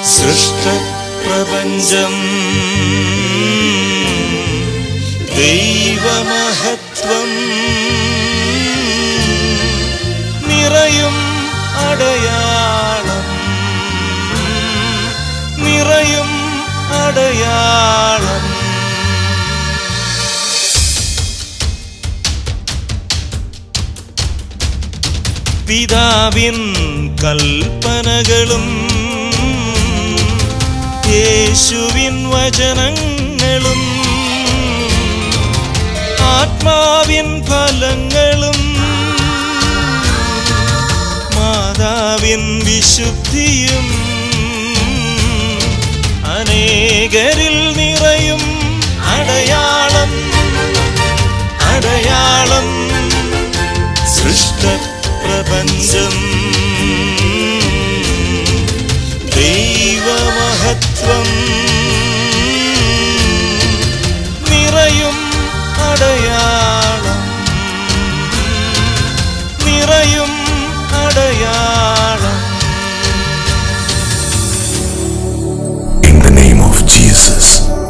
സൃഷ്ടപ്രപഞ്ചം ദൈവമഹത്വം നിറയും അടയാളം നിറയും അടയാളം പിതാവിൻ കൽപ്പനകളും യേശുവിൻ വചനങ്ങളും ആത്മാവിൻ ഫലങ്ങളും മാതാവിൻ വിശുദ്ധിയും അനേകരിൽ നിറയും അടയാളം അടയാളം സൃഷ്ടപ്രപഞ്ചം ദൈവമഹത്വം നിറയും അടയാളം നിറയും അടയാളം In the name of Jesus.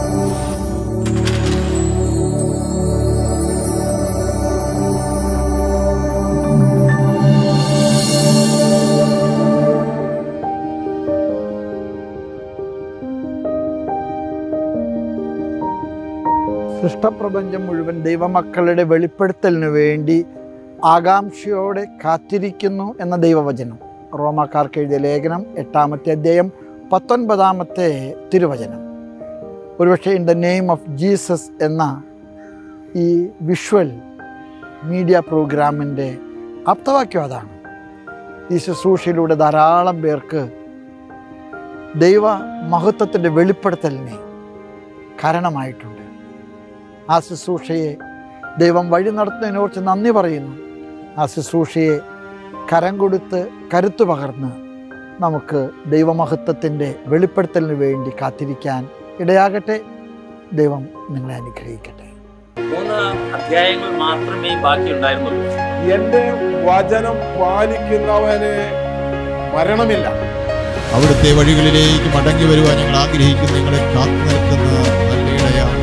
സൃഷ്ടപ്രപഞ്ചം മുഴുവൻ ദൈവമക്കളുടെ വെളിപ്പെടുത്തലിന് വേണ്ടി ആകാംക്ഷയോടെ കാത്തിരിക്കുന്നു എന്ന ദൈവവചനം റോമാക്കാർക്ക് എഴുതിയ ലേഖനം എട്ടാമത്തെ അധ്യായം പത്തൊൻപതാമത്തെ തിരുവചനം ഒരുപക്ഷെ in the name of Jesus എന്ന ഈ വിഷ്വൽ മീഡിയ പ്രോഗ്രാമിൻ്റെ ആപ്തവാക്യം അതാണ് ഈ ശുശ്രൂഷയിലൂടെ ധാരാളം പേർക്ക് ദൈവ മഹത്വത്തിൻ്റെ വെളിപ്പെടുത്തലിനെ കാരണമായിട്ടുണ്ട് ആ ശുശ്രൂഷയെ ദൈവം വഴി നടത്തുന്നതിനെ കുറിച്ച് നന്ദി പറയുന്നു ആ ശുശ്രൂഷയെ കരം കൊടുത്ത് കരുത്തു പകർന്ന് നമുക്ക് ദൈവമഹത്വത്തിൻ്റെ വെളിപ്പെടുത്തലിന് വേണ്ടി കാത്തിരിക്കാൻ ഇടയാകട്ടെ ദൈവം നിങ്ങളെ അനുഗ്രഹിക്കട്ടെ മൂന്ന് അധ്യായങ്ങൾ മാത്രമേ ബാക്കിയുണ്ടായിരുന്നുള്ളൂ എന്റെ വചനം പാലിക്കുന്നവന് മരണമില്ല അവിടുത്തെ വഴികളിലേക്ക് മടങ്ങി വരുവാൻ ഞങ്ങൾ ആഗ്രഹിക്കുന്നു നിങ്ങളെ കാത്തു നിൽക്കുന്ന നല്ല ഇടയാണ്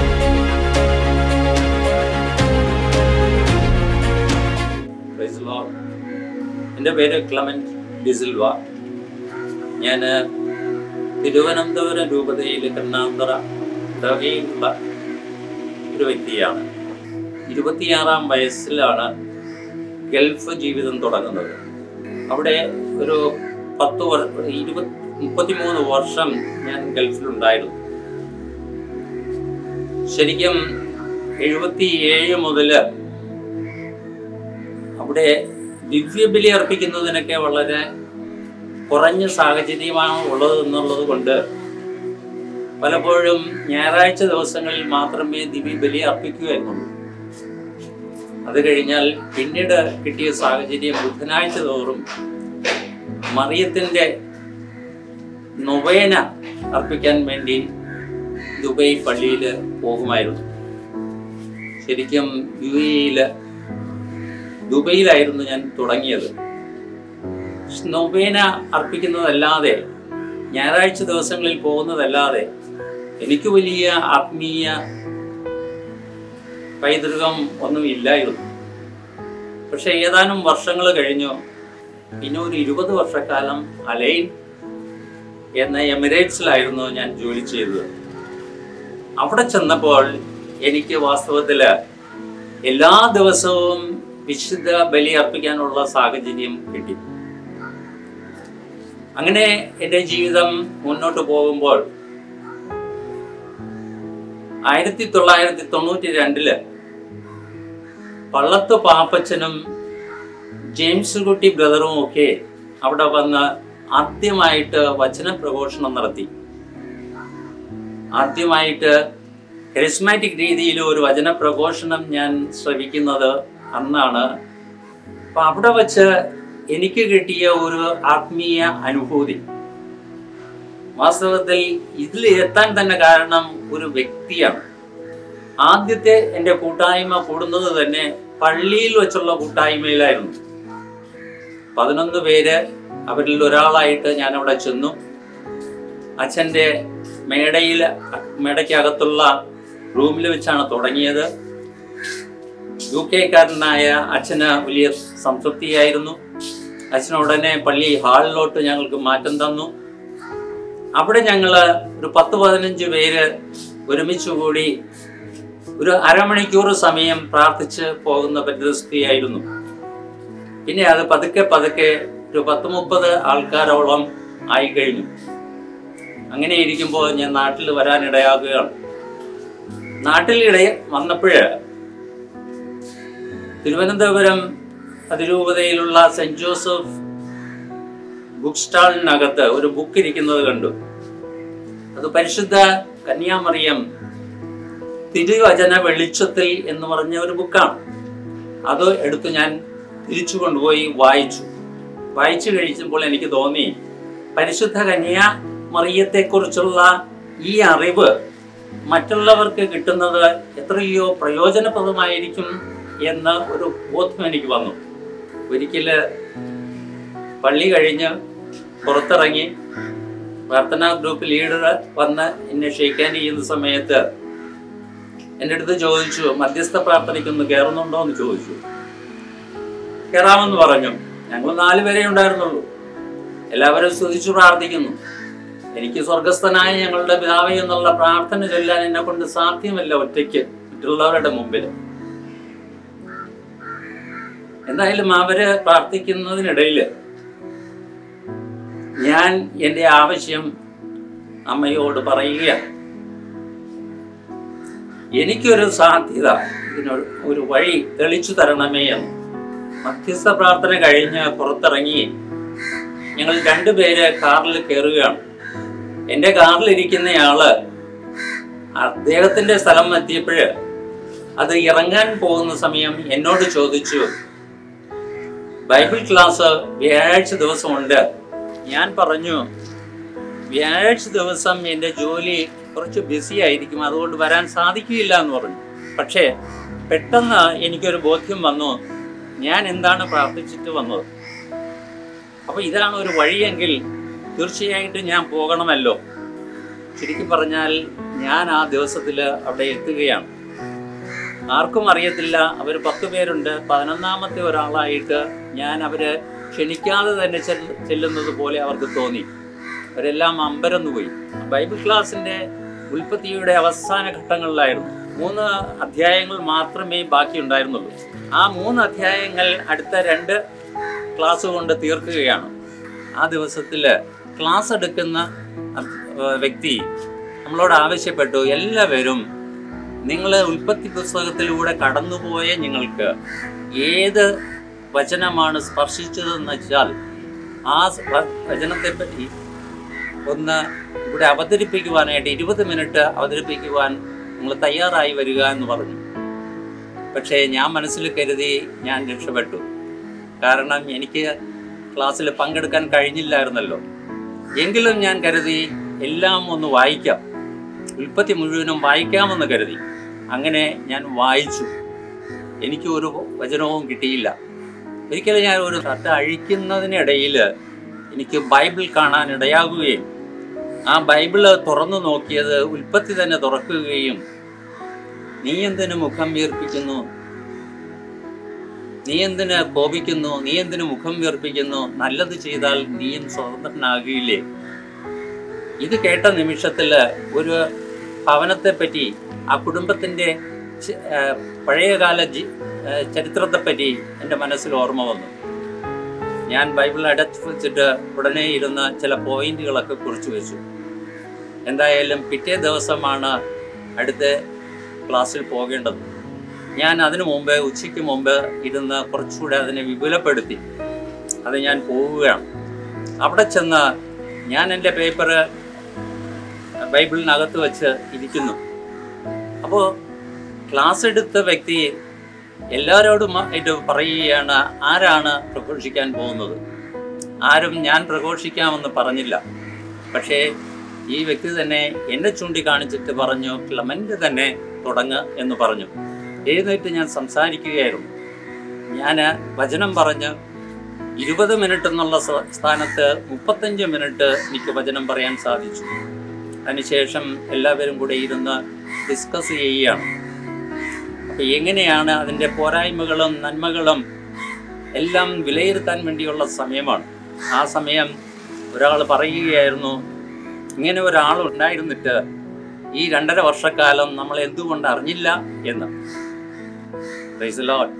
Praise the Lord. എൻ്റെ പേര് ക്ലമൻറ്റ് ഡിസിൽവ ഞാൻ തിരുവനന്തപുരം രൂപതയിൽ കണ്ണാന്തറ ഇടവകയിലുള്ള ഒരു വ്യക്തിയാണ് ഇരുപത്തിയാറാം വയസ്സിലാണ് ഗൾഫ് ജീവിതം തുടങ്ങുന്നത് അവിടെ ഒരു പത്ത് വർ ഇരുപത് മുപ്പത്തിമൂന്ന് വർഷം ഞാൻ ഗൾഫിലുണ്ടായിരുന്നു ശരിക്കും എഴുപത്തിയേഴ് മുതൽ അവിടെ ദിവ്യബലി അർപ്പിക്കുന്നതിനൊക്കെ വളരെ കുറഞ്ഞ സാഹചര്യമാണ് ഉള്ളത് എന്നുള്ളത് കൊണ്ട് പലപ്പോഴും ഞായറാഴ്ച ദിവസങ്ങളിൽ മാത്രമേ ദിവ്യബലി അർപ്പിക്കുമായിരുന്നുള്ളൂ അത് കഴിഞ്ഞാൽ പിന്നീട് കിട്ടിയ സാഹചര്യം ബുധനാഴ്ച തോറും മറിയത്തിൻ്റെ നൊവേന അർപ്പിക്കാൻ വേണ്ടി ദുബൈ പള്ളിയിൽ പോകുമായിരുന്നു ശരിക്കും യു എയിൽ ദുബൈയിലായിരുന്നു ഞാൻ തുടങ്ങിയത് നൊവേന അർപ്പിക്കുന്നതല്ലാതെ ഞായറാഴ്ച ദിവസങ്ങളിൽ പോകുന്നതല്ലാതെ എനിക്ക് വലിയ ആത്മീയ പൈതൃകം ഒന്നും ഇല്ലായിരുന്നു പക്ഷെ ഏതാനും വർഷങ്ങൾ കഴിഞ്ഞു പിന്നെ ഒരു ഇരുപത് വർഷക്കാലം അലൈൻ എന്ന എമിറേറ്റ്സിലായിരുന്നു ഞാൻ ജോലി ചെയ്തത് അവിടെ ചെന്നപ്പോൾ എനിക്ക് വാസ്തവത്തിൽ എല്ലാ ദിവസവും വിശുദ്ധ ബലി അർപ്പിക്കാനുള്ള സാഹചര്യം കിട്ടി അങ്ങനെ എൻ്റെ ജീവിതം മുന്നോട്ട് പോകുമ്പോൾ ആയിരത്തി തൊള്ളായിരത്തി തൊണ്ണൂറ്റി രണ്ടില് പള്ളത്ത് പാപ്പച്ചനും ജെയിംസ് കുട്ടി ബ്രദറും ഒക്കെ അവിടെ വന്ന് ആദ്യമായിട്ട് വചന പ്രഘോഷണം നടത്തി ആദ്യമായിട്ട് കരിസ്മാറ്റിക് രീതിയിൽ ഒരു വചന പ്രഘോഷണം ഞാൻ ശ്രവിക്കുന്നത് അന്നാണ് അപ്പൊ അവിടെ വച്ച് എനിക്ക് കിട്ടിയ ഒരു ആത്മീയ അനുഭൂതി വാസ്തവത്തിൽ ഇതിൽ എത്താൻ തന്നെ കാരണം ഒരു വ്യക്തിയാണ് ആദ്യത്തെ എൻ്റെ കൂട്ടായ്മ കൂടുന്നത് തന്നെ പള്ളിയിൽ വെച്ചുള്ള കൂട്ടായ്മയിലായിരുന്നു പതിനൊന്ന് പേര് അവരിൽ ഒരാളായിട്ട് ഞാൻ അവിടെ ചെന്നു അച്ഛൻ്റെ മേടയിൽ മേടയ്ക്കകത്തുള്ള റൂമിൽ വെച്ചാണ് തുടങ്ങിയത് യു കെക്കാരനായ അച്ഛന് വലിയ സംതൃപ്തിയായിരുന്നു അച്ഛൻ ഉടനെ പള്ളി ഹാളിലോട്ട് ഞങ്ങൾക്ക് മാറ്റം തന്നു അവിടെ ഞങ്ങൾ ഒരു പത്ത് പതിനഞ്ച് പേര് ഒരുമിച്ച് കൂടി ഒരു അരമണിക്കൂർ സമയം പ്രാർത്ഥിച്ച് പോകുന്ന പരിതസ്ഥിതിയായിരുന്നു പിന്നെ അത് പതുക്കെ പതുക്കെ ഒരു പത്ത് മുപ്പത് ആൾക്കാരോളം ആയി കഴിഞ്ഞു അങ്ങനെ ഇരിക്കുമ്പോൾ ഞാൻ നാട്ടിൽ വരാനിടയാകുകയാണ് നാട്ടിലിടെ വന്നപ്പോഴ് തിരുവനന്തപുരം അതിരൂപതയിലുള്ള സെന്റ് ജോസഫ് ബുക്ക് സ്റ്റാളിനകത്ത് ഒരു ബുക്ക് ഇരിക്കുന്നത് കണ്ടു അത് പരിശുദ്ധ കന്യാമറിയം തിരുവചന വെളിച്ചത്തിൽ എന്ന് പറഞ്ഞ ഒരു ബുക്കാണ് അത് എടുത്ത് ഞാൻ തിരിച്ചു കൊണ്ടുപോയി വായിച്ചു വായിച്ചു കഴിച്ചപ്പോൾ എനിക്ക് തോന്നി പരിശുദ്ധ കന്യാ മറിയത്തെക്കുറിച്ചുള്ള ഈ അറിവ് മറ്റുള്ളവർക്ക് കിട്ടുന്നത് എത്രയോ പ്രയോജനപ്രദമായിരിക്കും എന്ന ഒരു ബോധ്യം എനിക്ക് വന്നു ഒരിക്കല് പള്ളി കഴിഞ്ഞ് പുറത്തിറങ്ങി പ്രാർത്ഥനാ ഗ്രൂപ്പ് ലീഡർ വന്ന് എന്നെ ഷെയ്ക്കാൻ ചെയ്യുന്ന സമയത്ത് എൻ്റെ അടുത്ത് ചോദിച്ചു മധ്യസ്ഥ പ്രാർത്ഥനയ്ക്കൊന്ന് കയറുന്നുണ്ടോ എന്ന് ചോദിച്ചു കയറാമെന്ന് പറഞ്ഞു ഞങ്ങൾ നാല് പേരെ ഉണ്ടായിരുന്നുള്ളൂ എല്ലാവരും സ്തുതിച്ചു പ്രാർത്ഥിക്കുന്നു എനിക്ക് സ്വർഗസ്ഥനായ ഞങ്ങളുടെ പിതാവേ എന്നുള്ള പ്രാർത്ഥന ചൊല്ലാൻ എന്നെ കൊണ്ട് സാധ്യമല്ല ഒറ്റയ്ക്ക് മറ്റുള്ളവരുടെ മുമ്പിൽ എന്തായാലും അവര് പ്രാർത്ഥിക്കുന്നതിനിടയിൽ ഞാൻ എൻ്റെ ആവശ്യം അമ്മയോട് പറയുകയാണ് എനിക്കൊരു സാധ്യത ഇതിനൊരു ഒരു വഴി തെളിച്ചു തരണമേ എന്ന് മധ്യസ്ഥ പ്രാർത്ഥന കഴിഞ്ഞ് പുറത്തിറങ്ങി ഞങ്ങൾ രണ്ടുപേര് കാറിൽ കയറുകയാണ് എൻ്റെ കാറിലിരിക്കുന്നയാള് അദ്ദേഹത്തിന്റെ സ്ഥലം എത്തിയപ്പോഴ് അത് ഇറങ്ങാൻ പോകുന്ന സമയം എന്നോട് ചോദിച്ചു ബൈബിൾ ക്ലാസ് വ്യാഴാഴ്ച ദിവസമുണ്ട് ഞാൻ പറഞ്ഞു വ്യാഴാഴ്ച ദിവസം എൻ്റെ ജോലി കുറച്ച് ബിസി ആയിരിക്കും അതുകൊണ്ട് വരാൻ സാധിക്കില്ല എന്ന് പറഞ്ഞു പക്ഷേ പെട്ടെന്ന് എനിക്കൊരു ബോധ്യം വന്നു ഞാൻ എന്താണ് പ്രാർത്ഥിച്ചിട്ട് വന്നത് അപ്പോൾ ഇതാണ് ഒരു വഴിയെങ്കിൽ തീർച്ചയായിട്ടും ഞാൻ പോകണമല്ലോ ശരിക്കും പറഞ്ഞാൽ ഞാൻ ആ ദിവസത്തിൽ അവിടെ എത്തുകയാണ് ആർക്കും അറിയത്തില്ല അവർ പത്ത് പേരുണ്ട് പതിനൊന്നാമത്തെ ഒരാളായിട്ട് ഞാൻ അവര് ക്ഷണിക്കാതെ തന്നെ ചെല്ല് ചെല്ലുന്നത് പോലെ അവർക്ക് തോന്നി അവരെല്ലാം അമ്പരന്നു പോയി ബൈബിൾ ക്ലാസിന്റെ ഉൽപ്പത്തിയുടെ അവസാന ഘട്ടങ്ങളിലായിരുന്നു മൂന്ന് അധ്യായങ്ങൾ മാത്രമേ ബാക്കി ഉണ്ടായിരുന്നുള്ളൂ ആ മൂന്ന് അധ്യായങ്ങൾ അടുത്ത രണ്ട് ക്ലാസ് കൊണ്ട് തീർക്കുകയാണ് ആ ദിവസത്തിൽ ക്ലാസ് എടുക്കുന്ന അ- ഏർ വ്യക്തി നമ്മളോട് ആവശ്യപ്പെട്ടു എല്ലാവരും നിങ്ങൾ ഉൽപ്പത്തി പുസ്തകത്തിലൂടെ കടന്നുപോയ നിങ്ങൾക്ക് ഏത് വചനമാണ് സ്പർശിച്ചതെന്ന് വെച്ചാൽ ആ സ് വ- വചനത്തെപ്പറ്റി ഒന്ന് ഇവിടെ അവതരിപ്പിക്കുവാനായിട്ട് ഇരുപത് മിനിറ്റ് അവതരിപ്പിക്കുവാൻ നിങ്ങൾ തയ്യാറായി വരിക എന്ന് പറഞ്ഞു പക്ഷേ ഞാൻ മനസ്സിൽ കരുതി ഞാൻ രക്ഷപ്പെട്ടു കാരണം എനിക്ക് ക്ലാസ്സിൽ പങ്കെടുക്കാൻ കഴിഞ്ഞില്ലായിരുന്നല്ലോ എങ്കിലും ഞാൻ കരുതി എല്ലാം ഒന്ന് വായിക്കാം ഉൽപ്പത്തി മുഴുവനും വായിക്കാമെന്ന് കരുതി അങ്ങനെ ഞാൻ വായിച്ചു എനിക്ക് ഒരു വചനവും കിട്ടിയില്ല ഒരിക്കലും ഞാൻ ഒരു ഷർട്ട് അഴിക്കുന്നതിനിടയിൽ എനിക്ക് ബൈബിൾ കാണാൻ ഇടയാകുകയും ആ ബൈബിള് തുറന്നു നോക്കിയത് ഉൽപ്പത്തി തന്നെ തുറക്കുകയും നീ എന്തിനു മുഖം വീർപ്പിക്കുന്നു നീ എന്തിന് കോപിക്കുന്നു നീ എന്തിനു മുഖം വീർപ്പിക്കുന്നു നല്ലത് ചെയ്താൽ നീയും സ്വതന്ത്രനാകുകയില്ലേ ഇത് കേട്ട നിമിഷത്തിൽ ഒരു ഭവനത്തെ പറ്റി ആ കുടുംബത്തിൻ്റെ ച- ആ, പഴയകാല ജി ആ, ചരിത്രത്തെപ്പറ്റി എൻ്റെ മനസ്സിൽ ഓർമ്മ വന്നു ഞാൻ ബൈബിൾ അടച്ചു വെച്ചിട്ട് ഉടനെ ഇരുന്ന് ചില പോയിന്റുകളൊക്കെ കുറിച്ചു വെച്ചു എന്തായാലും പിറ്റേ ദിവസമാണ് അടുത്ത ക്ലാസ്സിൽ പോകേണ്ടത് ഞാൻ അതിനു മുമ്പ് ഉച്ചയ്ക്ക് മുമ്പ് ഇരുന്ന് കുറച്ചുകൂടെ അതിനെ വിപുലപ്പെടുത്തി അത് ഞാൻ പോവുകയാണ് അവിടെ ചെന്ന് ഞാൻ എൻ്റെ പേപ്പർ ബൈബിളിനകത്ത് വെച്ച് ഇരിക്കുന്നു അപ്പോൾ ക്ലാസ് എടുത്ത വ്യക്തി എല്ലാവരോടും ആയിട്ട് പറയുകയാണ് ആരാണ് പ്രഘോഷിക്കാൻ പോകുന്നത് ആരും ഞാൻ പ്രഘോഷിക്കാമെന്ന് പറഞ്ഞില്ല പക്ഷേ ഈ വ്യക്തി തന്നെ എന്നെ ചൂണ്ടിക്കാണിച്ചിട്ട് പറഞ്ഞു ക്ലമൻ്റ് തന്നെ തുടങ്ങ് എന്ന് പറഞ്ഞു എഴുന്നേറ്റ് ഞാൻ സംസാരിക്കുകയായിരുന്നു ഞാൻ വചനം പറഞ്ഞ് ഇരുപത് മിനിറ്റ് എന്നുള്ള സ- സ്ഥാനത്ത് മുപ്പത്തഞ്ച് മിനിറ്റ് എനിക്ക് വചനം പറയാൻ സാധിച്ചു അതിനുശേഷം എല്ലാവരും കൂടെ ഇരുന്ന് ഡിസ്കസ് ചെയ്യുകയാണ് അപ്പോൾ എങ്ങനെയാണ് അതിൻ്റെ പോരായ്മകളും നന്മകളും എല്ലാം വിലയിരുത്താൻ വേണ്ടിയുള്ള സമയമാണ് ആ സമയം ഒരാൾ പറയുകയായിരുന്നു ഇങ്ങനെ ഒരാൾ ഉണ്ടായിരുന്നിട്ട് ഈ രണ്ടര വർഷക്കാലം നമ്മൾ എന്തുകൊണ്ട് അറിഞ്ഞില്ല എന്ന് Praise the Lord.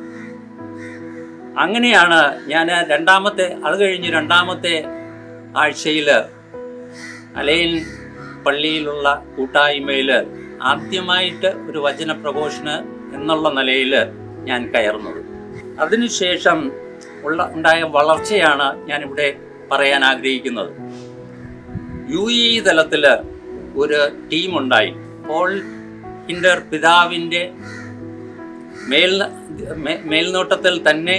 അങ്ങനെയാണ് ഞാൻ രണ്ടാമത്തെ അത് കഴിഞ്ഞ് രണ്ടാമത്തെ ആഴ്ചയിൽ അലൈൻ പള്ളിയിലുള്ള കൂട്ടായ്മയിൽ ആദ്യമായിട്ട് ഒരു വചന പ്രഘോഷന് എന്നുള്ള നിലയിൽ ഞാൻ കയറുന്നത് അതിനുശേഷം ഉള്ള ഉണ്ടായ വളർച്ചയാണ് ഞാനിവിടെ പറയാൻ ആഗ്രഹിക്കുന്നത് യു ഇ തലത്തിൽ ഒരു ടീമുണ്ടായി പോൾ ഹിൻഡർ പിതാവിൻ്റെ മേൽ മേ- മേൽനോട്ടത്തിൽ തന്നെ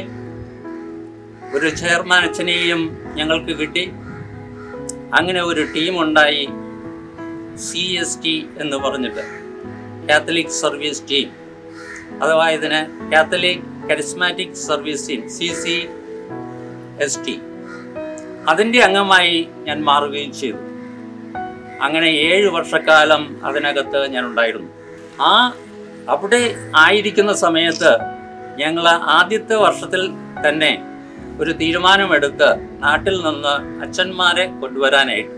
ഒരു ചെയർമാൻ അച്ഛനെയും ഞങ്ങൾക്ക് കിട്ടി അങ്ങനെ ഒരു ടീമുണ്ടായി സി എസ് ടി എന്ന് പറഞ്ഞിട്ട് കാത്തലിക് സർവീസ് ടീം അഥവാ ഇതിന് Catholic charismatic service team C C S T അതിൻ്റെ അംഗമായി ഞാൻ മാറുകയും ചെയ്തു അങ്ങനെ ഏഴ് വർഷക്കാലം അതിനകത്ത് ഞാൻ ഉണ്ടായിരുന്നു ആ അവിടെ ആയിരിക്കുന്ന സമയത്ത് ഞങ്ങൾ ആദ്യത്തെ വർഷത്തിൽ തന്നെ ഒരു തീരുമാനമെടുത്ത് നാട്ടിൽ നിന്ന് അച്ഛന്മാരെ കൊണ്ടുവരാനായിട്ട്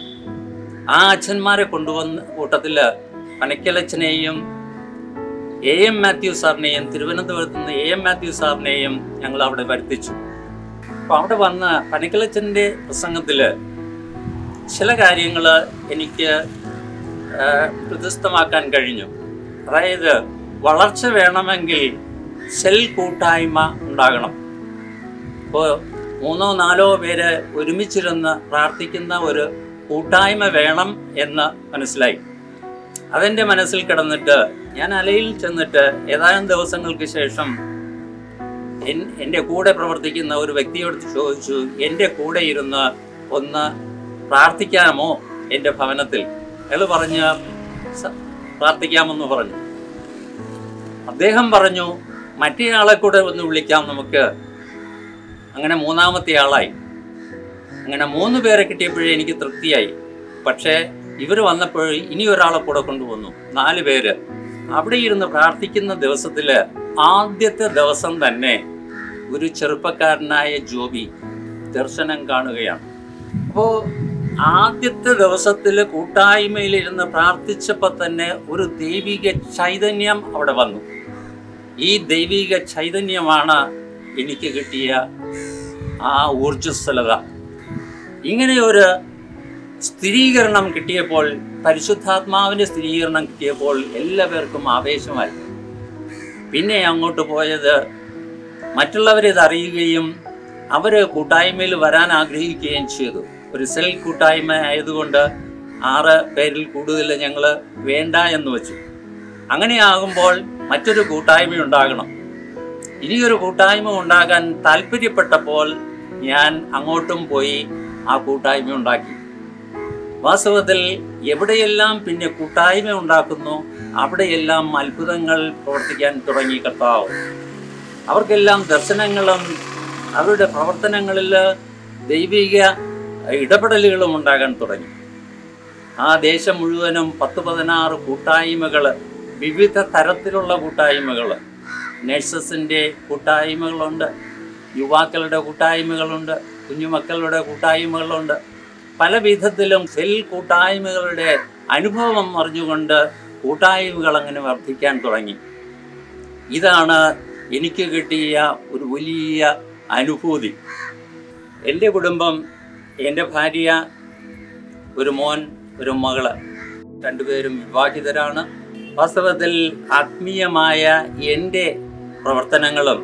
ആ അച്ഛന്മാരെ കൊണ്ടുവന്ന കൂട്ടത്തിൽ പനക്കലച്ഛനെയും എ എം മാത്യു സാറിനെയും തിരുവനന്തപുരത്ത് നിന്ന് എ എം മാത്യു സാറിനെയും ഞങ്ങൾ അവിടെ വരുത്തിച്ചു അപ്പോൾ അവിടെ വന്ന പനക്കലച്ഛൻ്റെ പ്രസംഗത്തിൽ ചില കാര്യങ്ങൾ എനിക്ക് ആ, ഹൃദയസ്ഥമാക്കാൻ കഴിഞ്ഞു അതായത് വളർച്ച വേണമെങ്കിൽ സെൽ കൂട്ടായ്മ ഉണ്ടാകണം ഇപ്പോൾ മൂന്നോ നാലോ പേര് ഒരുമിച്ചിരുന്ന് പ്രാർത്ഥിക്കുന്ന ഒരു കൂട്ടായ്മ വേണം എന്ന് മനസ്സിലായി അതെൻ്റെ മനസ്സിൽ കിടന്നിട്ട് ഞാൻ അലയിൽ ചെന്നിട്ട് ഏതാനും ദിവസങ്ങൾക്ക് ശേഷം എൻ- എൻ്റെ കൂടെ പ്രവർത്തിക്കുന്ന ഒരു വ്യക്തിയോട് ചോദിച്ചു എൻ്റെ കൂടെ ഇരുന്ന് ഒന്ന് പ്രാർത്ഥിക്കാമോ എൻ്റെ ഭവനത്തിൽ അയാൾ പറഞ്ഞ് "സ- പ്രാർത്ഥിക്കാമെന്ന് പറഞ്ഞു അദ്ദേഹം പറഞ്ഞു മറ്റേ ആളെ കൂടെ ഒന്ന് വിളിക്കാം നമുക്ക് അങ്ങനെ മൂന്നാമത്തെ ആളായി അങ്ങനെ മൂന്ന് പേരെ കിട്ടിയപ്പോഴേ എനിക്ക് തൃപ്തിയായി പക്ഷേ ഇവർ വന്നപ്പോൾ ഇനി ഒരാളെ കൂടെ കൊണ്ടുവന്നു നാല് പേര് അവിടെ ഇരുന്ന് പ്രാർത്ഥിക്കുന്ന ദിവസത്തിൽ ആദ്യത്തെ ദിവസം തന്നെ ഒരു ചെറുപ്പക്കാരനായ ജോബി ദർശനം കാണുകയാണ് അപ്പോൾ ആദ്യത്തെ ദിവസത്തിൽ കൂട്ടായ്മയിൽ ഇരുന്ന് പ്രാർത്ഥിച്ചപ്പോൾ തന്നെ ഒരു ദൈവിക ചൈതന്യം അവിടെ വന്നു ഈ ദൈവിക ചൈതന്യമാണ് എനിക്ക് കിട്ടിയ ആ ഊർജ്ജസ്വലത ഇങ്ങനെ ഒരു സ്ഥിരീകരണം കിട്ടിയപ്പോൾ പരിശുദ്ധാത്മാവിൻ്റെ സ്ഥിരീകരണം കിട്ടിയപ്പോൾ എല്ലാവർക്കും ആവേശമായി പിന്നെ അങ്ങോട്ട് പോയത് മറ്റുള്ളവരിത് അറിയുകയും അവർ കൂട്ടായ്മയിൽ വരാൻ ആഗ്രഹിക്കുകയും ചെയ്തു ഒരു സെൽ കൂട്ടായ്മ ആയതുകൊണ്ട് ആറ് പേരിൽ കൂടുതൽ ഞങ്ങൾ വേണ്ട എന്ന് വെച്ചു അങ്ങനെയാകുമ്പോൾ മറ്റൊരു കൂട്ടായ്മ ഉണ്ടാകണം ഇനിയൊരു കൂട്ടായ്മ ഉണ്ടാകാൻ താല്പര്യപ്പെട്ടപ്പോൾ ഞാൻ അങ്ങോട്ടും പോയി ആ കൂട്ടായ്മ ഉണ്ടാക്കി വാസ്തവത്തിൽ എവിടെയെല്ലാം പിന്നെ കൂട്ടായ്മ ഉണ്ടാക്കുന്നു അവിടെയെല്ലാം അത്ഭുതങ്ങൾ പ്രവർത്തിക്കാൻ തുടങ്ങി കർത്താവ് അവർക്കെല്ലാം ദർശനങ്ങളും അവരുടെ പ്രവർത്തനങ്ങളിൽ ദൈവിക ഇടപെടലുകളും ഉണ്ടാകാൻ തുടങ്ങി ആ ദേശം മുഴുവനും പത്ത് പതിനാറ് കൂട്ടായ്മകൾ വിവിധ തരത്തിലുള്ള കൂട്ടായ്മകൾ നഴ്സസിൻ്റെ കൂട്ടായ്മകളുണ്ട് യുവാക്കളുടെ കൂട്ടായ്മകളുണ്ട് കുഞ്ഞുമക്കളുടെ കൂട്ടായ്മകളുണ്ട് പല വിധത്തിലും സെൽ കൂട്ടായ്മകളുടെ അനുഭവം അറിഞ്ഞുകൊണ്ട് കൂട്ടായ്മകൾ അങ്ങനെ വർദ്ധിക്കാൻ തുടങ്ങി ഇതാണ് എനിക്ക് കിട്ടിയ ഒരു വലിയ അനുഭൂതി എൻ്റെ കുടുംബം എൻ്റെ ഭാര്യ ഒരു മോൻ ഒരു മകള് രണ്ടുപേരും വിവാഹിതരാണ് വാസ്തവത്തിൽ ആത്മീയമായ എൻ്റെ പ്രവർത്തനങ്ങളും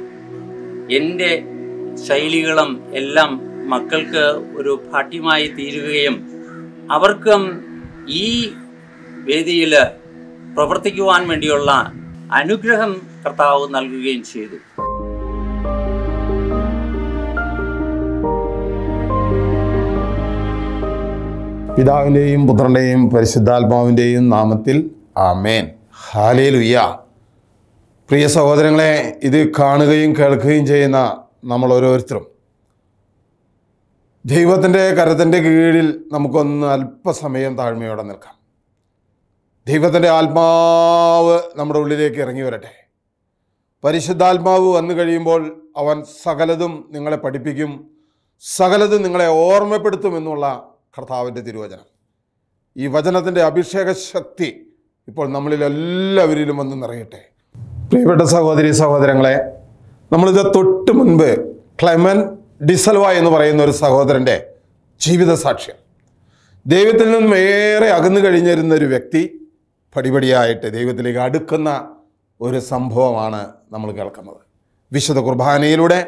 എൻ്റെ ശൈലികളും എല്ലാം മക്കൾക്ക് ഒരു പാഠ്യമായി തീരുകയും അവർക്കും ഈ വേദിയിൽ പ്രവർത്തിക്കുവാൻ വേണ്ടിയുള്ള അനുഗ്രഹം കർത്താവ് നൽകുകയും ചെയ്തു പിതാവിൻ്റെയും പുത്രൻ്റെയും പരിശുദ്ധാത്മാവിൻ്റെയും നാമത്തിൽ ആമേൻ ഹാലേലുയ്യ പ്രിയ സഹോദരങ്ങളെ ഇത് കാണുകയും കേൾക്കുകയും ചെയ്യുന്ന നമ്മൾ ഓരോരുത്തരും ദൈവത്തിൻ്റെ കരത്തിൻ്റെ കീഴിൽ നമുക്കൊന്ന് അല്പസമയം താഴ്മയോടെ നിൽക്കാം ദൈവത്തിൻ്റെ ആത്മാവ് നമ്മുടെ ഉള്ളിലേക്ക് ഇറങ്ങി വരട്ടെ പരിശുദ്ധാത്മാവ് വന്നു കഴിയുമ്പോൾ അവൻ സകലതും നിങ്ങളെ പഠിപ്പിക്കും സകലതും നിങ്ങളെ ഓർമ്മപ്പെടുത്തുമെന്നുള്ള കർത്താവിൻ്റെ തിരുവചനം ഈ വചനത്തിൻ്റെ അഭിഷേക ശക്തി ഇപ്പോൾ നമ്മളിൽ എല്ലാവരിലും വന്ന് നിറയട്ടെ പ്രിയപ്പെട്ട സഹോദരി സഹോദരങ്ങളെ നമ്മളിത് തൊട്ട് മുൻപ് ക്ലെമൻ ഡിസൽവ എന്ന് പറയുന്ന ഒരു സഹോദരൻ്റെ ജീവിത സാക്ഷ്യം ദൈവത്തിൽ നിന്നും ഏറെ അകന്നു കഴിഞ്ഞിരുന്ന ഒരു വ്യക്തി പടിപടിയായിട്ട് ദൈവത്തിലേക്ക് അടുക്കുന്ന ഒരു സംഭവമാണ് നമ്മൾ കേൾക്കുന്നത് വിശുദ്ധ കുർബാനയിലൂടെ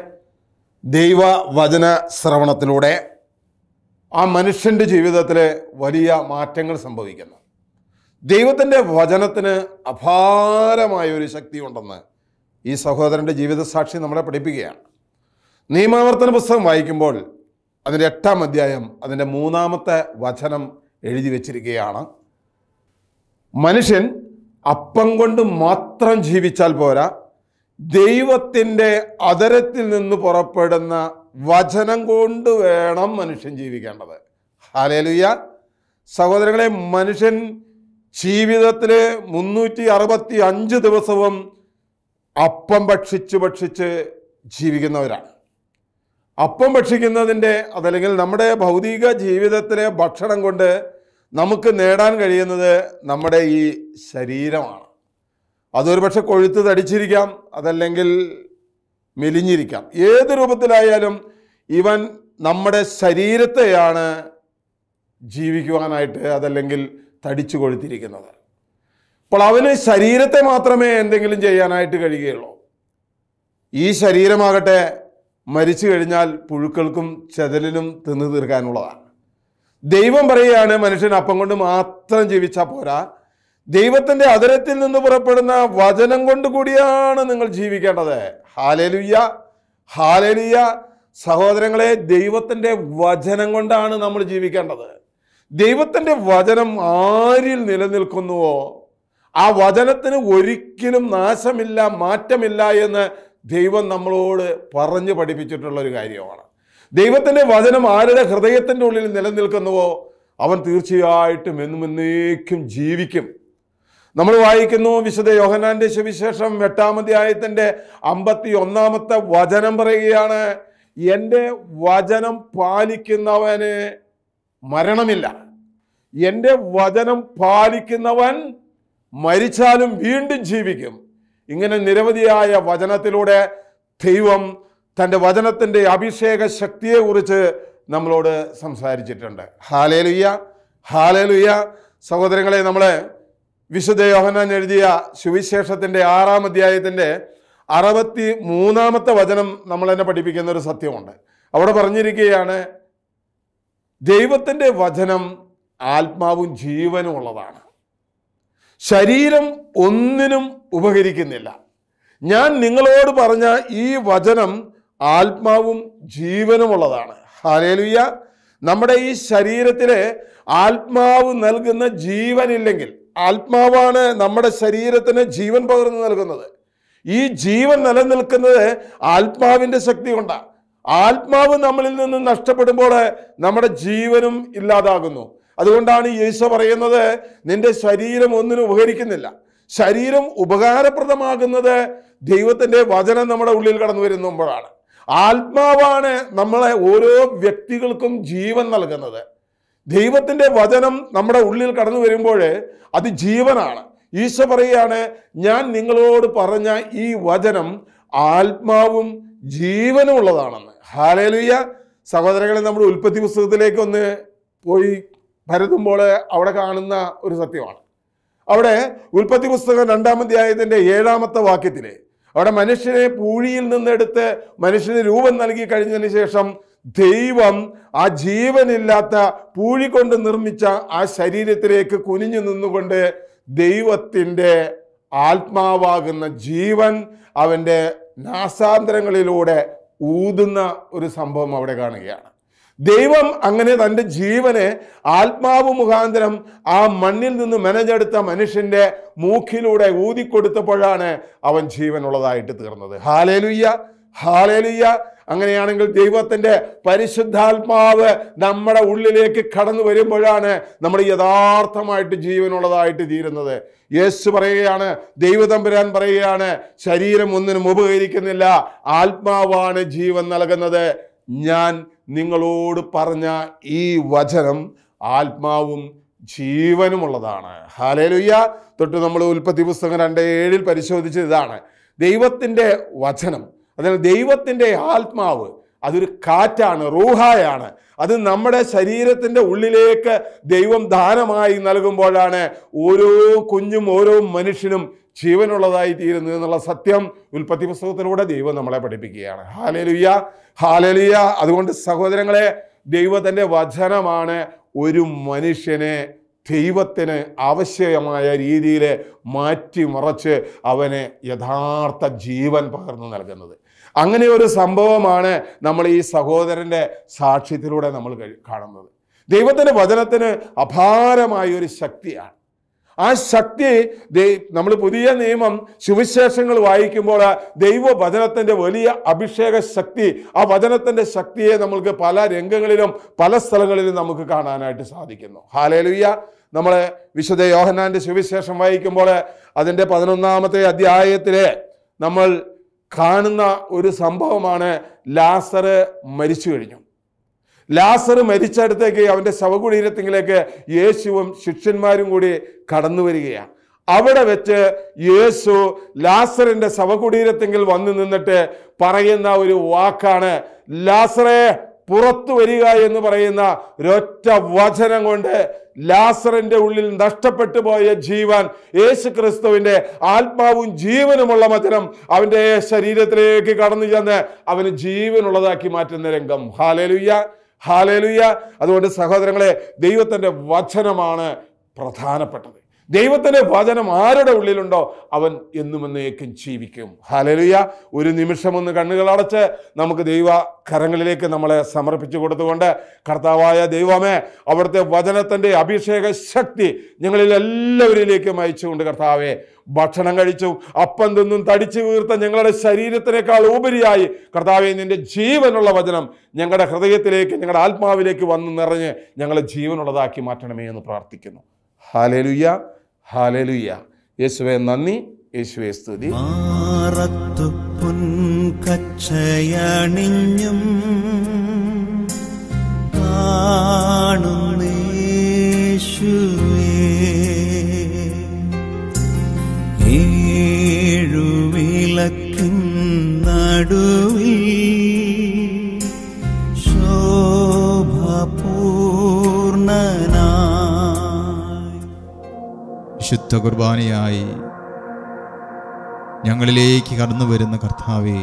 ദൈവവചന ശ്രവണത്തിലൂടെ ആ മനുഷ്യൻ്റെ ജീവിതത്തിൽ വലിയ മാറ്റങ്ങൾ സംഭവിക്കുന്നു ദൈവത്തിൻ്റെ വചനത്തിന് അപാരമായ ഒരു ശക്തിയുണ്ടെന്ന് ഈ സഹോദരൻ്റെ ജീവിതസാക്ഷി നമ്മളെ പഠിപ്പിക്കുകയാണ് നിയമാവർത്തന പുസ്തകം വായിക്കുമ്പോൾ അതിൻ്റെ എട്ടാം അധ്യായം അതിൻ്റെ മൂന്നാമത്തെ വചനം എഴുതി വച്ചിരിക്കുകയാണ് മനുഷ്യൻ അപ്പം കൊണ്ട് മാത്രം ജീവിച്ചാൽ പോരാ ദൈവത്തിൻ്റെ അതരത്തിൽ നിന്ന് പുറപ്പെടുന്ന വചനം കൊണ്ട് വേണം മനുഷ്യൻ ജീവിക്കേണ്ടത് ഹാലേലുയ്യ സഹോദരങ്ങളെ മനുഷ്യൻ ജീവിതത്തിൽ മുന്നൂറ്റി അറുപത്തി അഞ്ച് ദിവസവും അപ്പം ഭക്ഷിച്ച് ഭക്ഷിച്ച് ജീവിക്കുന്നവരാണ് അപ്പം ഭക്ഷിക്കുന്നതിൻ്റെ അതല്ലെങ്കിൽ നമ്മുടെ ഭൗതിക ജീവിതത്തിലെ ഭക്ഷണം കൊണ്ട് നമുക്ക് നേടാൻ കഴിയുന്നത് നമ്മുടെ ഈ ശരീരമാണ് അതൊരു പക്ഷെ കൊഴുത്ത് തടിച്ചിരിക്കാം അതല്ലെങ്കിൽ മെലിഞ്ഞിരിക്കാം ഏത് രൂപത്തിലായാലും ഇവൻ നമ്മുടെ ശരീരത്തെയാണ് ജീവിക്കുവാനായിട്ട് അതല്ലെങ്കിൽ തടിച്ചു കൊഴുത്തിരിക്കുന്നത് അപ്പോൾ അവന് ശരീരത്തെ മാത്രമേ എന്തെങ്കിലും ചെയ്യാനായിട്ട് കഴിയുകയുള്ളൂ ഈ ശരീരമാകട്ടെ മരിച്ചു കഴിഞ്ഞാൽ പുഴുക്കൾക്കും ചെതലിനും തിന്നു തീർക്കാനുള്ളതാണ് ദൈവം പറയുകയാണ് മനുഷ്യൻ അപ്പം കൊണ്ട് മാത്രം ജീവിച്ചാൽ പോരാ ദൈവത്തിന്റെ അതരത്തിൽ നിന്ന് പുറപ്പെടുന്ന വചനം കൊണ്ട് കൂടിയാണ് നിങ്ങൾ ജീവിക്കേണ്ടത് ഹാലേലുയ്യ ഹാലേലുയ്യ സഹോദരങ്ങളെ ദൈവത്തിന്റെ വചനം കൊണ്ടാണ് നമ്മൾ ജീവിക്കേണ്ടത് ദൈവത്തിന്റെ വചനം ആരിൽ നിലനിൽക്കുന്നുവോ ആ വചനത്തിന് ഒരിക്കലും നാശമില്ല മാറ്റമില്ല എന്ന് ദൈവം നമ്മളോട് പറഞ്ഞു പഠിപ്പിച്ചിട്ടുള്ള ഒരു കാര്യമാണ് ദൈവത്തിൻ്റെ വചനം ആരുടെ ഹൃദയത്തിൻ്റെ ഉള്ളിൽ നിലനിൽക്കുന്നുവോ അവൻ തീർച്ചയായിട്ടും എന്നും എന്നേക്കും ജീവിക്കും നമ്മൾ വായിക്കുന്നു വിശുദ്ധ യോഹനാന്റെ സുവിശേഷം എട്ടാം അധ്യായത്തിൻ്റെ അമ്പത്തി ഒന്നാമത്തെ വചനം പറയുകയാണ് എൻ്റെ വചനം പാലിക്കുന്നവന് മരണമില്ല എൻ്റെ വചനം പാലിക്കുന്നവൻ മരിച്ചാലും വീണ്ടും ജീവിക്കും ഇങ്ങനെ നിരവധിയായ വചനത്തിലൂടെ ദൈവം തൻ്റെ വചനത്തിൻ്റെ അഭിഷേക ശക്തിയെക്കുറിച്ച് നമ്മളോട് സംസാരിച്ചിട്ടുണ്ട് ഹാലേലുയ്യ ഹാലേലുയ്യ സഹോദരങ്ങളെ നമ്മൾ വിശുദ്ധ യോഹന്നാൻ എഴുതിയ സുവിശേഷത്തിൻ്റെ ആറാം അധ്യായത്തിൻ്റെ അറുപത്തി മൂന്നാമത്തെ വചനം നമ്മൾ തന്നെ പഠിപ്പിക്കുന്ന ഒരു സത്യമുണ്ട് അവിടെ പറഞ്ഞിരിക്കുകയാണ് ദൈവത്തിൻ്റെ വചനം ആത്മാവും ജീവനും ഉള്ളതാണ് ശരീരം ഒന്നിനും ഉപകരിക്കുന്നില്ല ഞാൻ നിങ്ങളോട് പറഞ്ഞ ഈ വചനം ആത്മാവും ജീവനുമുള്ളതാണ് ഹാലേലുയ്യ നമ്മുടെ ഈ ശരീരത്തിലെ ആത്മാവ് നൽകുന്ന ജീവനില്ലെങ്കിൽ ആത്മാവാണ് നമ്മുടെ ശരീരത്തിന് ജീവൻ പകർന്നു നൽകുന്നത് ഈ ജീവൻ നിലനിൽക്കുന്നത് ആത്മാവിൻ്റെ ശക്തി കൊണ്ടാണ് ആത്മാവ് നമ്മളിൽ നിന്ന് നഷ്ടപ്പെടുമ്പോൾ നമ്മുടെ ജീവനും ഇല്ലാതാകുന്നു അതുകൊണ്ടാണ് യേശു പറയുന്നത് നിന്റെ ശരീരം ഒന്നിനും ഉപകരിക്കുന്നില്ല ശരീരം ഉപകാരപ്രദമാകുന്നത് ദൈവത്തിൻ്റെ വചനം നമ്മുടെ ഉള്ളിൽ കടന്നു വരുമ്പോഴാണ് ആത്മാവാണ് നമ്മളെ ഓരോ വ്യക്തികൾക്കും ജീവൻ നൽകുന്നത് ദൈവത്തിൻ്റെ വചനം നമ്മുടെ ഉള്ളിൽ കടന്നു വരുമ്പോൾ അത് ജീവനാണ് ഈശോ പറയുകയാണ് ഞാൻ നിങ്ങളോട് പറഞ്ഞ ഈ വചനം ആത്മാവും ജീവനും ഉള്ളതാണെന്ന് ഹാലേലുയ്യ സഹോദരങ്ങളെ നമ്മുടെ ഉൽപ്പത്തി പുസ്തകത്തിലേക്ക് ഒന്ന് പോയി പരതുമ്പോൾ അവിടെ കാണുന്ന ഒരു സത്യമാണ് അവിടെ ഉൽപ്പത്തി പുസ്തകം രണ്ടാം അധ്യായത്തിന്റെ ഏഴാമത്തെ വാക്യത്തില് അവിടെ മനുഷ്യനെ പൂഴിയിൽ നിന്നെടുത്ത് മനുഷ്യന് രൂപം നൽകി കഴിഞ്ഞതിന് ശേഷം ദൈവം ആ ജീവനില്ലാത്ത പൂഴി കൊണ്ട് നിർമ്മിച്ച ആ ശരീരത്തിലേക്ക് കുനിഞ്ഞു നിന്നുകൊണ്ട് ദൈവത്തിൻ്റെ ആത്മാവാകുന്ന ജീവൻ അവൻ്റെ നാസാന്തരങ്ങളിലൂടെ ഊതുന്ന ഒരു സംഭവം അവിടെ കാണുകയാണ് ദൈവം അങ്ങനെ തൻ്റെ ജീവനെ ആത്മാവ് മുഖാന്തരം ആ മണ്ണിൽ നിന്ന് മെനഞ്ഞെടുത്ത മനുഷ്യന്റെ മൂക്കിലൂടെ ഊതിക്കൊടുത്തപ്പോഴാണ് അവൻ ജീവനുള്ളതായിട്ട് തീർന്നത് ഹാലേലുയ്യ ഹാലേലുയ്യ അങ്ങനെയാണെങ്കിൽ ദൈവത്തിന്റെ പരിശുദ്ധാത്മാവ് നമ്മുടെ ഉള്ളിലേക്ക് കടന്നു വരുമ്പോഴാണ് നമ്മൾ യഥാർത്ഥമായിട്ട് ജീവനുള്ളതായിട്ട് തീരുന്നത് യേശു പറയുകയാണ് ദൈവതമ്പുരാൻ പറയുകയാണ് ശരീരം ഒന്നിനും ഉപകരിക്കുന്നില്ല ആത്മാവാണ് ജീവൻ നൽകുന്നത് ഞാൻ നിങ്ങളോട് പറഞ്ഞ ഈ വചനം ആത്മാവും ജീവനുമുള്ളതാണ് ഹാലേലുയ്യ തൊട്ട് നമ്മൾ ഉൽപ്പത്തി പുസ്തകം രണ്ട് ഏഴിൽ പരിശോധിച്ചത് ഇതാണ് ദൈവത്തിൻ്റെ വചനം അതിനാൽ ദൈവത്തിൻ്റെ ആത്മാവ് അതൊരു കാറ്റാണ് റൂഹായാണ് അത് നമ്മുടെ ശരീരത്തിൻ്റെ ഉള്ളിലേക്ക് ദൈവം ദാനമായി നൽകുമ്പോഴാണ് ഓരോ കുഞ്ഞും ഓരോ മനുഷ്യനും ജീവനുള്ളതായി തീരുന്നു എന്നുള്ള സത്യം ഉൽപ്പത്തി പുസ്തകത്തിലൂടെ ദൈവം നമ്മളെ പഠിപ്പിക്കുകയാണ് ഹാലേലുയ്യ ഹാലേലുയ്യ അതുകൊണ്ട് സഹോദരങ്ങളെ ദൈവത്തിൻ്റെ വചനമാണ് ഒരു മനുഷ്യനെ ദൈവത്തിന് ആവശ്യമായ രീതിയിൽ മാറ്റിമറച്ച് അവന് യഥാർത്ഥ ജീവൻ പകർന്നു നൽകുന്നത് അങ്ങനെ ഒരു സംഭവമാണ് നമ്മൾ ഈ സഹോദരൻ്റെ സാക്ഷ്യത്തിലൂടെ നമ്മൾ കഴി- കാണുന്നത് ദൈവത്തിൻ്റെ വചനത്തിന് അപാരമായ ഒരു ശക്തിയാണ് ആ ശക്തി നമ്മൾ പുതിയ നിയമം സുവിശേഷങ്ങൾ വായിക്കുമ്പോൾ ദൈവവചനത്തിൻ്റെ വലിയ അഭിഷേക ശക്തി ആ വചനത്തിൻ്റെ ശക്തിയെ നമ്മൾക്ക് പല രംഗങ്ങളിലും പല സ്ഥലങ്ങളിലും നമുക്ക് കാണാനായിട്ട് സാധിക്കുന്നു ഹാലേലുയ്യ നമ്മൾ വിശുദ്ധ യോഹന്നാൻ്റെ സുവിശേഷം വായിക്കുമ്പോൾ അതിൻ്റെ പതിനൊന്നാമത്തെ അധ്യായത്തിലെ നമ്മൾ കാണുന്ന ഒരു സംഭവമാണ് ലാസറ് മരിച്ചു കഴിഞ്ഞു ലാസർ മരിച്ചടുത്തേക്ക് അവൻ്റെ ശവകുടീരത്തിലേക്ക് യേശുവും ശിഷ്യന്മാരും കൂടി കടന്നു വരികയാണ് അവിടെ വെച്ച് യേശു ലാസറിന്റെ ശവകുടീരത്തെങ്കിൽ വന്നു നിന്നിട്ട് പറയുന്ന ഒരു വാക്കാണ് ലാസറെ പുറത്തു വരിക എന്ന് പറയുന്ന ഒരൊറ്റ വചനം കൊണ്ട് ലാസറിന്റെ ഉള്ളിൽ നഷ്ടപ്പെട്ടു പോയ ജീവൻ യേശു ക്രിസ്തുവിന്റെ ആത്മാവും ജീവനുമുള്ള വചനം അവന്റെ ശരീരത്തിലേക്ക് കടന്നു ചെന്ന് അവന് ജീവനുള്ളതാക്കി മാറ്റുന്ന രംഗം ഹാലേലുയ്യ ഹാലേലുയ്യ അതുകൊണ്ട് സഹോദരങ്ങളെ ദൈവത്തിന്റെ വചനമാണ് പ്രധാനപ്പെട്ടത് ദൈവത്തിന്റെ വചനം ആരുടെ ഉള്ളിലുണ്ടോ അവൻ എന്നും എന്നേക്കും ജീവിക്കും ഹാലലുയ ഒരു നിമിഷം ഒന്ന് കണ്ണുകൾ അടച്ച് നമുക്ക് ദൈവ കരങ്ങളിലേക്ക് നമ്മളെ സമർപ്പിച്ചു കൊടുത്തുകൊണ്ട് കർത്താവായ ദൈവമേ അവിടുത്തെ വചനത്തിന്റെ അഭിഷേക ശക്തി ഞങ്ങളിൽ എല്ലാവരിലേക്കും അയച്ചുകൊണ്ട് കർത്താവെ ഭക്ഷണം കഴിച്ചു അപ്പം തിന്നും തടിച്ചു വീർത്ത ഞങ്ങളുടെ ശരീരത്തിനേക്കാൾ ഉപരിയായി കർത്താവെ നിന്റെ ജീവനുള്ള വചനം ഞങ്ങളുടെ ഹൃദയത്തിലേക്ക് ഞങ്ങളുടെ ആത്മാവിലേക്ക് വന്ന് നിറഞ്ഞ് ഞങ്ങളെ ജീവനുള്ളതാക്കി മാറ്റണമേ എന്ന് പ്രാർത്ഥിക്കുന്നു ഹാലേലുയ്യ ഹാലേലുയ്യ യേശുവെ നന്ദി യേശുവെ സ്തുതി മാറത്തു പൊൻകച്ചയണിഞ്ഞും കാണുന്നേശുവേ ഏഴുവിളക്കിൻ നടുവിൽ ശോഭപൂർണനായി വിശുദ്ധ കുർബാനയായി ഞങ്ങളിലേക്ക് കടന്നു വരുന്ന കർത്താവെ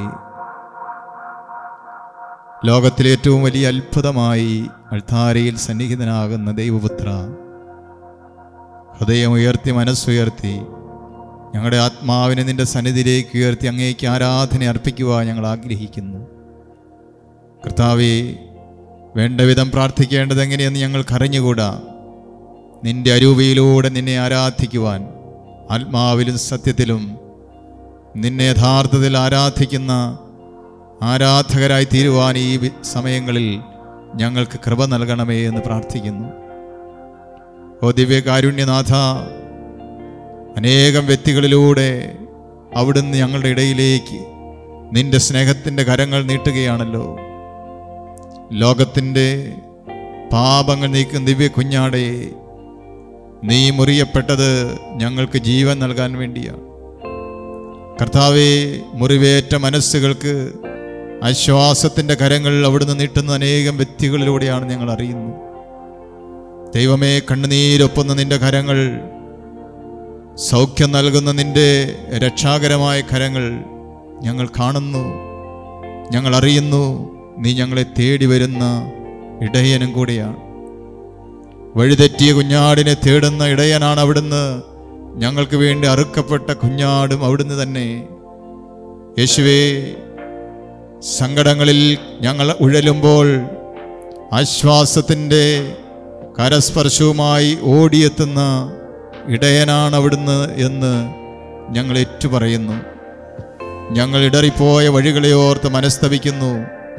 ലോകത്തിലെ ഏറ്റവും വലിയ അത്ഭുതമായി അൾത്താരയിൽ സന്നിഹിതനാകുന്ന ദൈവപുത്ര ഹൃദയമുയർത്തി മനസ്സുയർത്തി ഞങ്ങളുടെ ആത്മാവിനെ നിന്റെ സന്നിധിയിലേക്ക് ഉയർത്തി അങ്ങേക്ക് ആരാധന അർപ്പിക്കുവാൻ ഞങ്ങൾ ആഗ്രഹിക്കുന്നു കർത്താവെ വേണ്ട വിധം പ്രാർത്ഥിക്കേണ്ടത് എങ്ങനെയെന്ന് ഞങ്ങൾക്ക് അറിഞ്ഞുകൂടാ നിന്റെ അരൂപയിലൂടെ നിന്നെ ആരാധിക്കുവാൻ ആത്മാവിലും സത്യത്തിലും നിന്നെ യഥാർത്ഥത്തിൽ ആരാധിക്കുന്ന ആരാധകരായി തീരുവാൻ ഈ വി- സമയങ്ങളിൽ ഞങ്ങൾക്ക് കൃപ നൽകണമേ എന്ന് പ്രാർത്ഥിക്കുന്നു ഓ ദിവ്യകാരുണ്യനാഥ അനേകം വ്യക്തികളിലൂടെ അവിടുന്ന് ഞങ്ങളുടെ ഇടയിലേക്ക് നിന്റെ സ്നേഹത്തിൻ്റെ കരങ്ങൾ നീട്ടുകയാണല്ലോ ലോകത്തിൻ്റെ പാപങ്ങൾ നീക്കും ദിവ്യ കുഞ്ഞാടെ നീ മുറിയപ്പെട്ടത് ഞങ്ങൾക്ക് ജീവൻ നൽകാൻ വേണ്ടിയാണ് കർത്താവെ മുറിവേറ്റ മനസ്സുകൾക്ക് ആശ്വാസത്തിൻ്റെ കരങ്ങൾ അവിടുന്ന് നീട്ടുന്ന അനേകം വ്യക്തികളിലൂടെയാണ് ഞങ്ങൾ അറിയുന്നത് ദൈവമേ കണ്ണുനീരൊപ്പുന്ന നിന്റെ കരങ്ങൾ സൗഖ്യം നൽകുന്ന നിന്റെ രക്ഷാകരമായ കരങ്ങൾ ഞങ്ങൾ കാണുന്നു ഞങ്ങൾ അറിയുന്നു നീ ഞങ്ങളെ തേടി വരുന്ന ഇടയനും കൂടിയാണ് വഴിതെറ്റിയ കുഞ്ഞാടിനെ തേടുന്ന ഇടയനാണ് അവിടുന്ന് ഞങ്ങൾക്ക് വേണ്ടി അറുക്കപ്പെട്ട കുഞ്ഞാടും അവിടുന്ന് തന്നെ യേശുവേ സങ്കടങ്ങളിൽ ഞങ്ങൾ ഉഴലുമ്പോൾ ആശ്വാസത്തിൻ്റെ കരസ്പർശവുമായി ഓടിയെത്തുന്ന ഇടയനാണ് അവിടുന്ന് എന്ന് ഞങ്ങൾ ഏറ്റുപറയുന്നു ഞങ്ങൾ ഇടറിപ്പോയ വഴികളെ ഓർത്ത് മനസ്തപിക്കുന്നു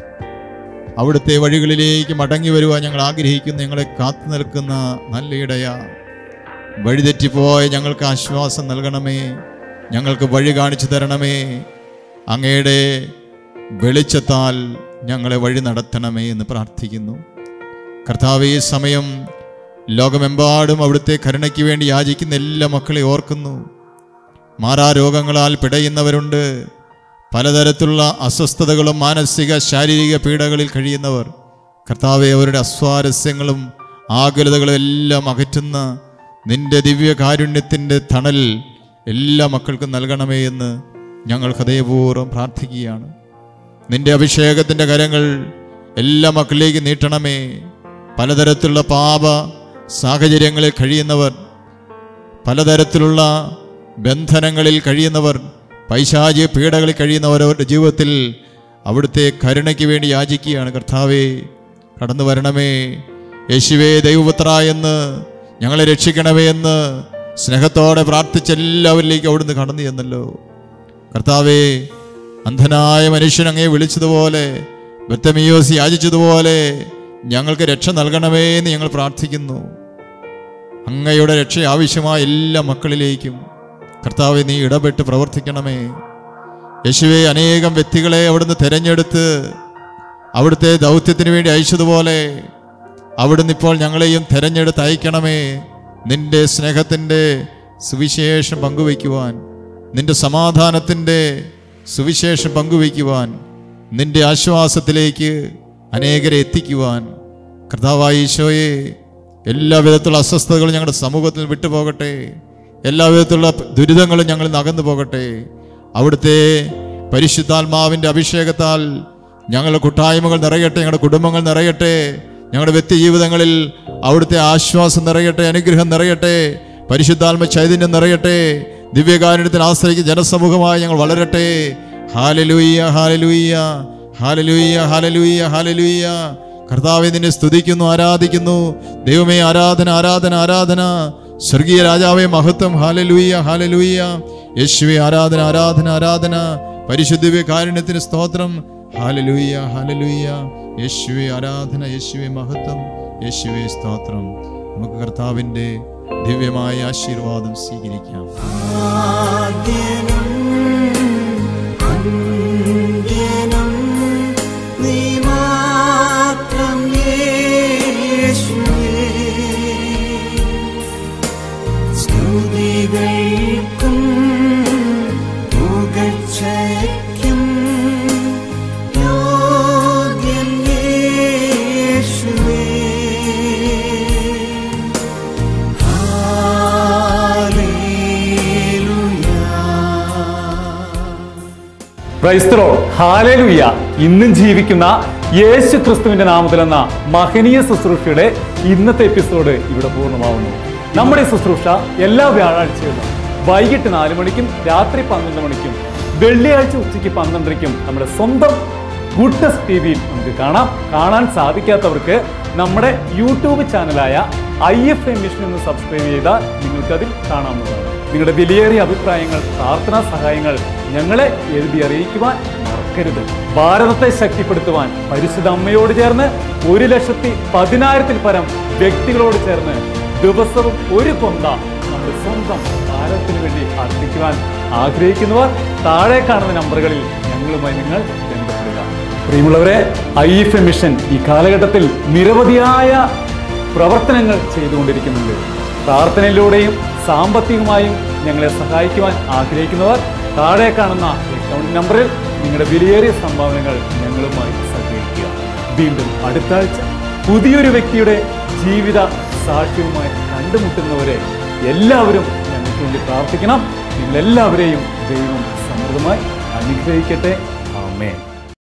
അവിടുത്തെ വഴികളിലേക്ക് മടങ്ങി വരുവാൻ ഞങ്ങൾ ആഗ്രഹിക്കുന്നു ഞങ്ങളെ കാത്തു നിൽക്കുന്ന നല്ല ഇടയ വഴിതെറ്റിപ്പോയ ഞങ്ങൾക്ക് ആശ്വാസം നൽകണമേ ഞങ്ങൾക്ക് വഴി കാണിച്ചു തരണമേ അങ്ങയുടെ വെളിച്ചത്താൽ ഞങ്ങളെ വഴി നടത്തണമേ എന്ന് പ്രാർത്ഥിക്കുന്നു കർത്താവ് ഈ സമയം ലോകമെമ്പാടും അവിടുത്തെ കരുണയ്ക്ക് വേണ്ടി യാചിക്കുന്ന എല്ലാ മക്കളെ ഓർക്കുന്നു മാറാരോഗങ്ങളാൽ പിടയുന്നവരുണ്ട് പലതരത്തിലുള്ള അസ്വസ്ഥതകളും മാനസിക ശാരീരിക പീഡകളിൽ കഴിയുന്നവർ കർത്താവെ അവരുടെ അസ്വാരസ്യങ്ങളും ആകുലതകളും എല്ലാം അകറ്റുന്ന നിന്റെ ദിവ്യകാരുണ്യത്തിൻ്റെ തണൽ എല്ലാ മക്കൾക്കും നൽകണമേ എന്ന് ഞങ്ങൾ ഹൃദയപൂർവ്വം പ്രാർത്ഥിക്കുകയാണ് നിന്റെ അഭിഷേകത്തിൻ്റെ കരങ്ങൾ എല്ലാ മക്കളിലേക്ക് നീട്ടണമേ പലതരത്തിലുള്ള പാപ സാഹചര്യങ്ങളിൽ കഴിയുന്നവർ പലതരത്തിലുള്ള ബന്ധനങ്ങളിൽ കഴിയുന്നവർ പൈശാചിക പീഡകളിൽ കഴിയുന്നവരവരുടെ ജീവിതത്തിൽ അവിടുത്തെ കരുണയ്ക്ക് വേണ്ടി യാചിക്കുകയാണ് കർത്താവേ കടന്നു വരണമേ യേശുവേ ദൈവപുത്ര എന്ന് ഞങ്ങളെ രക്ഷിക്കണമേ എന്ന് സ്നേഹത്തോടെ പ്രാർത്ഥിച്ച എല്ലാവരിലേക്കും അവിടുന്ന് കടന്നു ചെന്നല്ലോ കർത്താവേ അന്ധനായ മനുഷ്യൻ അങ്ങേ വിളിച്ചതുപോലെ ബത്തമിയോസ് യാചിച്ചതുപോലെ ഞങ്ങൾക്ക് രക്ഷ നൽകണമേ എന്ന് ഞങ്ങൾ പ്രാർത്ഥിക്കുന്നു അങ്ങയുടെ രക്ഷ ആവശ്യമായ എല്ലാ മക്കളിലേക്കും കർത്താവെ നീ ഇടപെട്ട് പ്രവർത്തിക്കണമേ യേശുവെ അനേകം വ്യക്തികളെ അവിടുന്ന് തിരഞ്ഞെടുത്ത് അവിടുത്തെ ദൗത്യത്തിന് വേണ്ടി അയച്ചതുപോലെ അവിടുന്ന് ഇപ്പോൾ ഞങ്ങളെയും തിരഞ്ഞെടുത്ത് അയക്കണമേ നിന്റെ സ്നേഹത്തിൻ്റെ സുവിശേഷം പങ്കുവയ്ക്കുവാൻ നിന്റെ സമാധാനത്തിൻ്റെ സുവിശേഷം പങ്കുവയ്ക്കുവാൻ നിന്റെ ആശ്വാസത്തിലേക്ക് അനേകരെ എത്തിക്കുവാൻ കർത്താവായ ഈശോയെ എല്ലാ വിധത്തിലുള്ള അസ്വസ്ഥതകളും ഞങ്ങളുടെ സമൂഹത്തിൽ വിട്ടുപോകട്ടെ എല്ലാ വിധത്തിലുള്ള ദുരിതങ്ങളും ഞങ്ങളിൽ നിന്ന് അകന്നു പോകട്ടെ അവിടുത്തെ പരിശുദ്ധാത്മാവിൻ്റെ അഭിഷേകത്താൽ ഞങ്ങളുടെ കൂട്ടായ്മകൾ നിറയട്ടെ ഞങ്ങളുടെ കുടുംബങ്ങൾ നിറയട്ടെ ഞങ്ങളുടെ വ്യക്തി ജീവിതങ്ങളിൽ അവിടുത്തെ ആശ്വാസം നിറയട്ടെ അനുഗ്രഹം നിറയട്ടെ പരിശുദ്ധാത്മ ചൈതന്യം നിറയട്ടെ ദിവ്യകാരുണ്യത്തിൽ ആശ്രയിക്കുന്ന ജനസമൂഹമായി ഞങ്ങൾ വളരട്ടെ hallelujah hallelujah hallelujah hallelujah hallelujah കർത്താവെ നിന്നെ സ്തുതിക്കുന്നു ആരാധിക്കുന്നു ദൈവമേ ആരാധന ആരാധന ആരാധന സ്വർഗീയ രാജാവേ മഹത്വം ഹാലലൂയ്യ ഹാലലൂയ്യ യേശുവെ ആരാധന ആരാധന ആരാധന പരിശുദ്ധ കാരുണ്യത്തിന് സ്തോത്രം ഹാലലൂയ്യ ഹാലലൂയ്യ യേശുവെ ആരാധന യേശുവെ മഹത്വം യേശുവെ സ്തോത്രം നമുക്ക് കർത്താവിൻ്റെ ദിവ്യമായ ആശീർവാദം സ്വീകരിക്കാം ആദ്യനും അന്ത്യനും നീ മാത്രം യേശുവേ സ്തുതികൾക്കും പുകഴ്ചയ്ക്കും യോഗ്യൻ യേശുവേ ക്രൈസ്തലോ ഹാലേലുയ്യ ഇന്നും ജീവിക്കുന്ന യേശു ക്രിസ്തുവിന്റെ നാമത്തിലെന്ന മഹനീയ ശുശ്രൂഷയുടെ ഇന്നത്തെ എപ്പിസോഡ് ഇവിടെ പൂർണ്ണമാവുന്നു നമ്മുടെ ഈ ശുശ്രൂഷ എല്ലാ വ്യാഴാഴ്ചകളിലും വൈകിട്ട് നാല് മണിക്കും രാത്രി പന്ത്രണ്ട് മണിക്കും വെള്ളിയാഴ്ച ഉച്ചയ്ക്ക് പന്ത്രണ്ടരയ്ക്കും നമ്മുടെ സ്വന്തം ഗുഡ്നസ് ടി വിയിൽ നമുക്ക് കാണാം കാണാൻ സാധിക്കാത്തവർക്ക് നമ്മുടെ യൂട്യൂബ് ചാനലായ ഐ എഫ് എം മിഷൻ എന്ന് സബ്സ്ക്രൈബ് ചെയ്താൽ നിങ്ങൾക്കതിൽ കാണാവുന്നതാണ് നിങ്ങളുടെ വിലയേറിയ അഭിപ്രായങ്ങൾ പ്രാർത്ഥനാ സഹായങ്ങൾ ഞങ്ങളെ എഴുതി അറിയിക്കുവാൻ മറക്കരുത് ഭാരതത്തെ ശക്തിപ്പെടുത്തുവാൻ പരിശുദ്ധ അമ്മയോട് ചേർന്ന് ഒരു ലക്ഷത്തി പതിനായിരത്തിൽ പരം വ്യക്തികളോട് ചേർന്ന് ദിവസവും ഒരു കൊന്ത നമ്മുടെ സ്വന്തം ഭാരതത്തിന് വേണ്ടി അർപ്പിക്കുവാൻ ആഗ്രഹിക്കുന്നവർ താഴെ കാണുന്ന നമ്പറുകളിൽ ഞങ്ങളുമായി നിങ്ങൾ ബന്ധപ്പെടുക പ്രിയമുള്ളവരെ ഐ എഫ് എ മിഷൻ ഈ കാലഘട്ടത്തിൽ നിരവധിയായ പ്രവർത്തനങ്ങൾ ചെയ്തുകൊണ്ടിരിക്കുന്നുണ്ട് പ്രാർത്ഥനയിലൂടെയും സാമ്പത്തികമായും ഞങ്ങളെ സഹായിക്കുവാൻ ആഗ്രഹിക്കുന്നവർ താഴെ കാണുന്ന അക്കൗണ്ട് നമ്പറിൽ നിങ്ങളുടെ വിലയേറിയ സംഭാവനകൾ ഞങ്ങളുമായി സഹകരിക്കുക വീണ്ടും അടുത്ത ആഴ്ച പുതിയൊരു വ്യക്തിയുടെ ജീവിത സാക്ഷ്യവുമായി കണ്ടുമുട്ടുന്നവരെ എല്ലാവരും ഞങ്ങൾക്ക് വേണ്ടി പ്രാർത്ഥിക്കണം നിങ്ങളെല്ലാവരെയും ദൈവം സമൃദ്ധമായി അനുഗ്രഹിക്കട്ടെ ആമേൻ